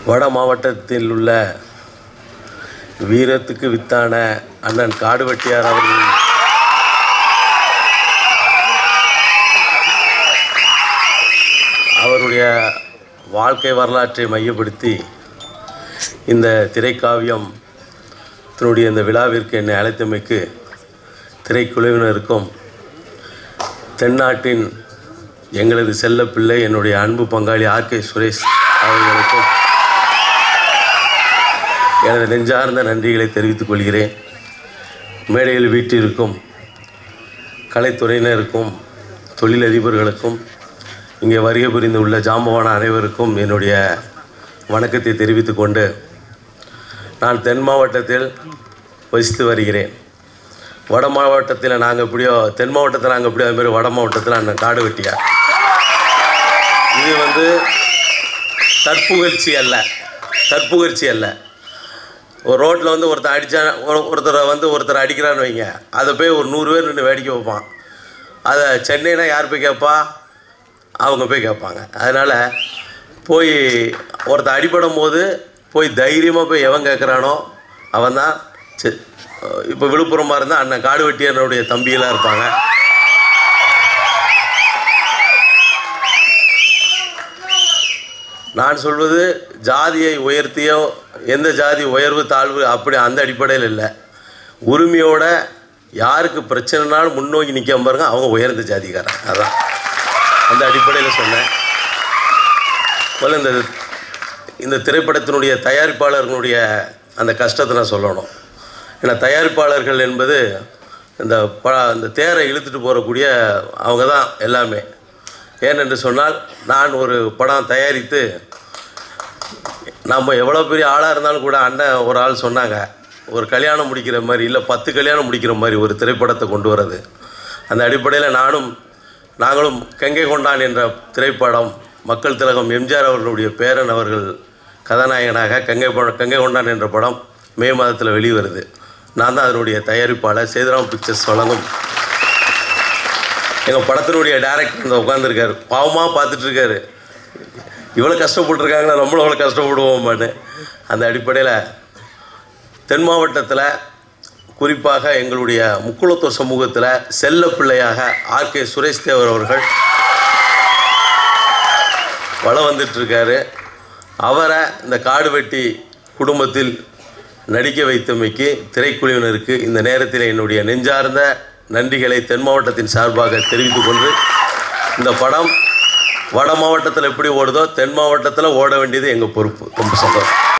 வட மாவட்டத்தில் உள்ள வீரத்துக்கு வித்தான அண்ணன் காடுவெட்டியார் அவர்கள் அவருடைய வாழ்க்கை வரலாற்றை மையப்படுத்தி இந்த திரைக்காவியம் தன்னுடைய இந்த விழாவிற்கு என்னை அழைத்தமைக்கு திரைக்குழுவினருக்கும் தென்னாட்டின் எங்களது செல்லப்பிள்ளை என்னுடைய அன்பு பங்காளி ஆர்கே சுரேஷ் அவர்களுக்கும் எனது நெஞ்சார்ந்த நன்றிகளை தெரிவித்துக் கொள்கிறேன் மேடையில் வீட்டிற்கும் கலைத்துறையினருக்கும் தொழிலதிபர்களுக்கும் இங்கே வருகை புரிந்து உள்ள ஜாம்பவான அனைவருக்கும் என்னுடைய வணக்கத்தை தெரிவித்துக் கொண்டு நான் தென் மாவட்டத்தில் வசித்து வருகிறேன் வட மாவட்டத்தில் நாங்கள் எப்படியோ தென் மாவட்டத்தில் நாங்கள் எப்படியோ அது மாதிரி வட மாவட்டத்தில் அண்ணன் காடு வெட்டியார் இது வந்து தற்புகழ்ச்சி அல்ல தற்புகழ்ச்சி அல்ல ஒரு ரோட்டில் வந்து ஒருத்தன் அடித்தா ஒருத்தரை வந்து ஒருத்தர் அடிக்கிறான்னு வைங்க அதை போய் ஒரு நூறு பேர் நின்று வேடிக்கை வைப்பான் அதை சென்னைனா யார் போய் கேட்பா அவங்க போய் கேட்பாங்க அதனால் போய் ஒருத்தன் அடிபடும் போது போய் தைரியமாக போய் எவன் கேட்குறானோ அவன் தான் இப்போ விழுப்புரமாக இருந்தால் அண்ணன் காடு வெட்டியனுடைய தம்பியெல்லாம் இருப்பாங்க நான் சொல்வது ஜாதியை உயர்த்தியோ எந்த ஜாதி உயர்வு தாழ்வு அப்படி அந்த அடிப்படையில் இல்லை உரிமையோட யாருக்கு பிரச்சனைனாலும் முன்னோக்கி நிற்க பாருங்க அவங்க உயர்ந்த ஜாதிக்காரன் அதான் அந்த அடிப்படையில் சொன்னேன் முதல்ல இந்த இந்த திரைப்படத்தினுடைய தயாரிப்பாளர்களுடைய அந்த கஷ்டத்தை நான் சொல்லணும் ஏன்னா தயாரிப்பாளர்கள் என்பது இந்த ப இந்த தேரை இழுத்துட்டு போகக்கூடிய அவங்க தான் எல்லாமே ஏனென்று சொன்னால் நான் ஒரு படம் தயாரித்து நம்ம எவ்வளோ பெரிய ஆளாக இருந்தாலும் கூட அண்ணன் ஒரு ஆள் சொன்னாங்க ஒரு கல்யாணம் முடிக்கிற மாதிரி இல்லை பத்து கல்யாணம் முடிக்கிற மாதிரி ஒரு திரைப்படத்தை கொண்டு வர்றது அந்த அடிப்படையில் நானும் நாங்களும் கங்கை கொண்டான் என்ற திரைப்படம் மக்கள் திலகம் எம்ஜிஆர் அவர்களுடைய பேரன் அவர்கள் கதாநாயகனாக கங்கை ப- கங்கை கொண்டான் என்ற படம் மே மாதத்தில் வெளிவருது நான் தான் அதனுடைய தயாரிப்பாளர் சேதுராம் பிக்சர்ஸ் வழங்கும் எங்கள் படத்தினுடைய டேரக்டர் இந்த உட்காந்துருக்காரு பாவமாக பார்த்துட்டு இருக்காரு இவ்வளோ கஷ்டப்பட்டுருக்காங்களா நம்மளும் அவ்வளோ கஷ்டப்படுவோமான்னு அந்த அடிப்படையில் தென் மாவட்டத்தில் குறிப்பாக எங்களுடைய முக்குளத்தூர் சமூகத்தில் செல்ல பிள்ளையாக ஆர்கே சுரேஷ் தேவர் அவர்கள் வளம் வந்துட்டுருக்காரு அவரை இந்த காடு வெட்டி குடும்பத்தில் நடிக்க வைத்தமைக்கு திரைக்குழுவினருக்கு இந்த நேரத்தில் என்னுடைய நெஞ்சார்ந்த நன்றிகளை தென் மாவட்டத்தின் சார்பாக தெரிவித்துக் கொண்டு இந்த படம் வட மாவட்டத்தில் எப்படி ஓடுதோ தென் மாவட்டத்தில் ஓட வேண்டியது எங்கள் பொறுப்பு ரொம்ப சந்தோஷம்